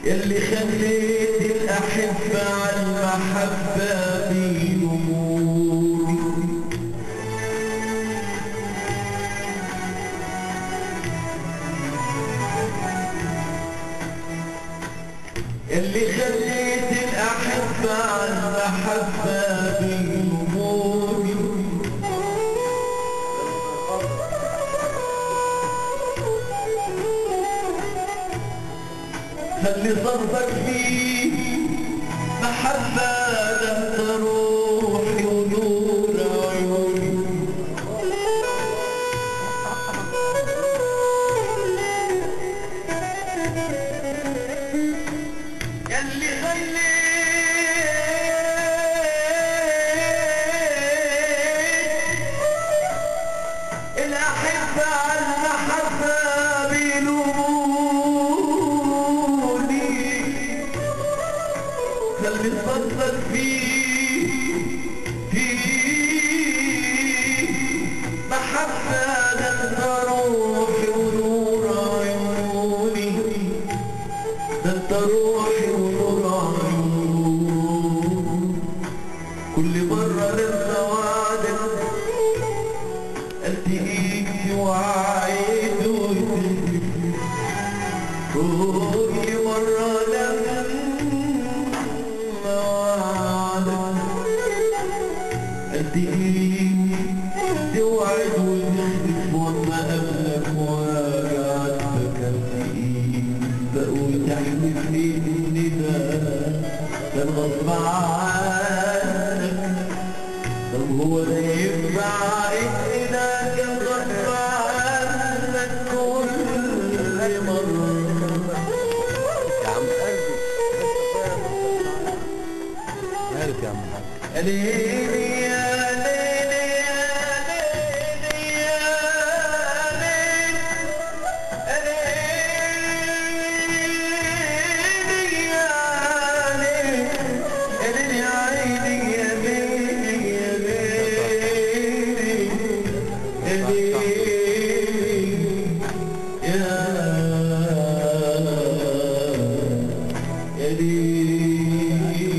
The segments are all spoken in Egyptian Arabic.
يلي خليت الأحبة على المحبة بينمور اللي خليت الأحبة على المحبة بينمور خلي صرفك فيه محبة لم تروحي ونور عيوني يلي خليت الأحبة على المحبة بيلوموني خلي صدق فيه فيه محبة لن تروحي ونور عيوني لن تروحي ونور عيوني كل مرة ننسى وعدك التقيك وعيد كل مرة لما وعدك التقيك توعد وتخلف وما قبلك وقعت بكفيك بقول تحلف لي ان ده كان غصب عنك طب هو ده ينفع ان ده كان غصب عنك كل مرة يا عم مالك يا عم الحاج ليلي يا ليلي يا ليلي يا ليلي ليلي يا ليلي ليلي يا عيني يا ليلي يا ليلي يا ليلي يا يا ليلي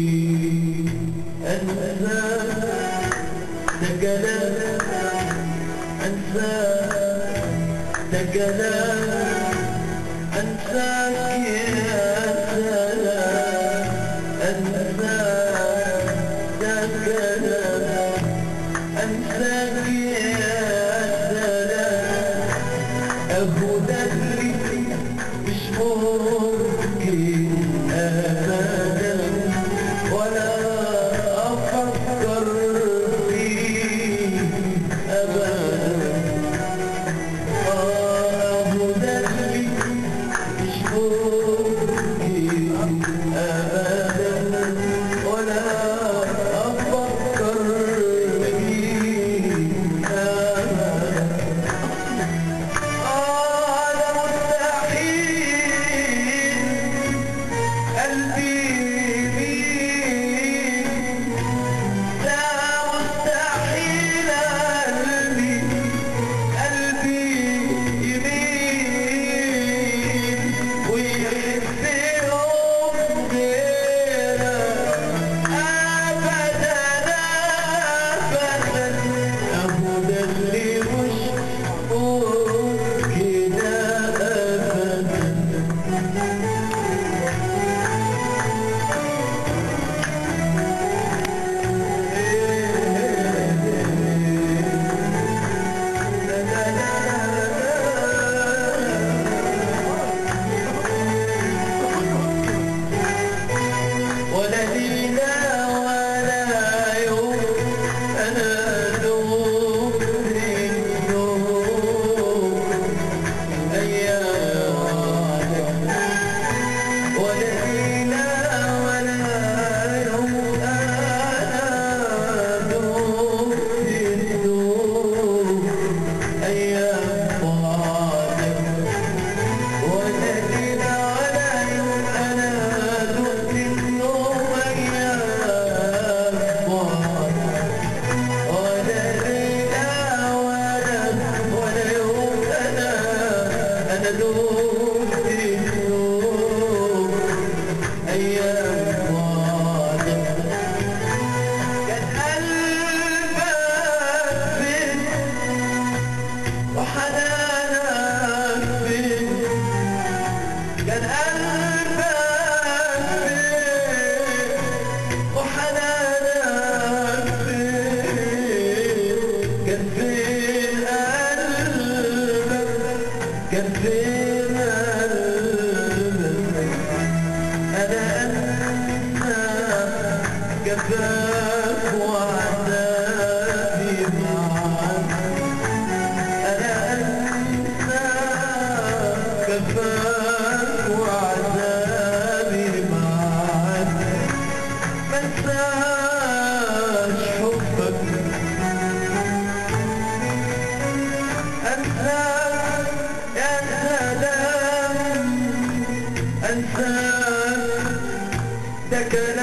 أنسى ده كلام أنسى ده كلام أنساك يا سلام أنسى ده كلام أنساك يا سلام أبو دلي مش ممكن أبدا ولا أفكر فيه أبدا أبو دلي مش ممكن أبدا ولا أفكر فيه أبدا أنا مستحيل قلبي يميل لا مستحيل قلبي قلبي يميل كان قلبك فين وحنانك فين كان فين قلبك كان فين قلبك أنا أنسى جفاك وعذابي معك أنا أنسى جفاك وعذابي معك منساش حبك أنساك يا سلام أنساك ده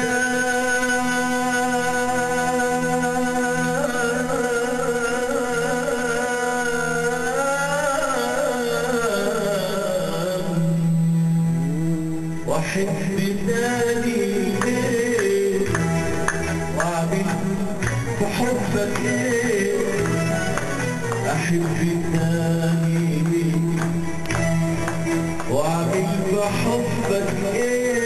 كلام وأحب تاني ليه وأعمل في حبك إيه أحب تاني ليه وأعمل في حبك إيه